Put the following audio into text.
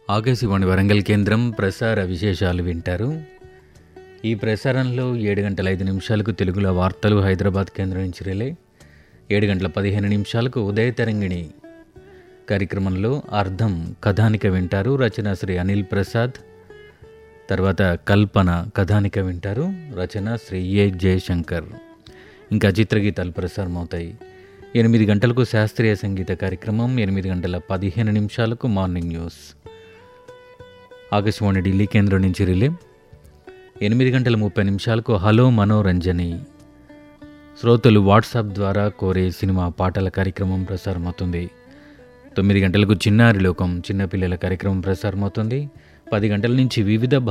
ఆకాశవాణి వరంగల్ కేంద్రం ప్రసార విశేషాలు వింటారు ఈ ప్రసారంలో ఏడు గంటల ఐదు నిమిషాలకు తెలుగులో వార్తలు హైదరాబాద్ కేంద్రం నుంచి రిలే ఏడు గంటల పదిహేను నిమిషాలకు ఉదయ తరంగిణి కార్యక్రమంలో అర్థం కథానిక వింటారు రచన శ్రీ అనిల్ ప్రసాద్ తర్వాత కల్పన కథానిక వింటారు రచన శ్రీ ఏ జయశంకర్ ఇంకా చిత్రగీతాలు ప్రసారం అవుతాయి ఎనిమిది గంటలకు శాస్త్రీయ సంగీత కార్యక్రమం ఎనిమిది గంటల పదిహేను నిమిషాలకు మార్నింగ్ న్యూస్ ఆకాశవాణి ఢిల్లీ కేంద్రం నుంచి రిలే ఎనిమిది గంటల ముప్పై నిమిషాలకు హలో మనోరంజని శ్రోతలు వాట్సాప్ ద్వారా కోరే సినిమా పాటల కార్యక్రమం ప్రసారమవుతుంది తొమ్మిది గంటలకు చిన్నారి లోకం చిన్నపిల్లల కార్యక్రమం ప్రసారమవుతుంది పది గంటల నుంచి వివిధ